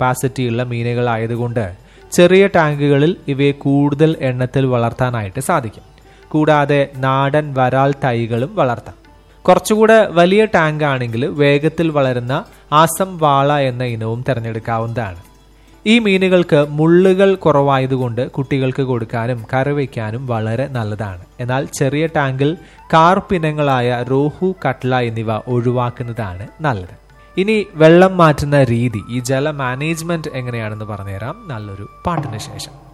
capacity ഉള്ള മീനുകളായതുകൊണ്ട് ചെറിയ ടാങ്കുകളിൽ ഇവയെ കൂടുതൽ എണ്ണത്തിൽ വളർത്താനായിട്ട് സാധിക്കും കൂടാതെ നാടൻ വരാൽ തൈകളും വളർത്താം കുറച്ചുകൂടെ വലിയ ടാങ്ക് ആണെങ്കിൽ വേഗത്തിൽ വളരുന്ന ആസം വാള എന്ന ഇനവും തിരഞ്ഞെടുക്കാവുന്നതാണ് ഈ മീനുകൾക്ക് മുള്ളുകൾ കുറവായതുകൊണ്ട് കുട്ടികൾക്ക് കൊടുക്കാനും കറി വയ്ക്കാനും വളരെ നല്ലതാണ് എന്നാൽ ചെറിയ ടാങ്കിൽ കാർപ്പിനങ്ങളായ റോഹു കട്ല എന്നിവ ഒഴിവാക്കുന്നതാണ് നല്ലത് ഇനി വെള്ളം മാറ്റുന്ന രീതി ഈ ജല മാനേജ്മെന്റ് എങ്ങനെയാണെന്ന് പറഞ്ഞുതരാം നല്ലൊരു പാട്ടിന് ശേഷം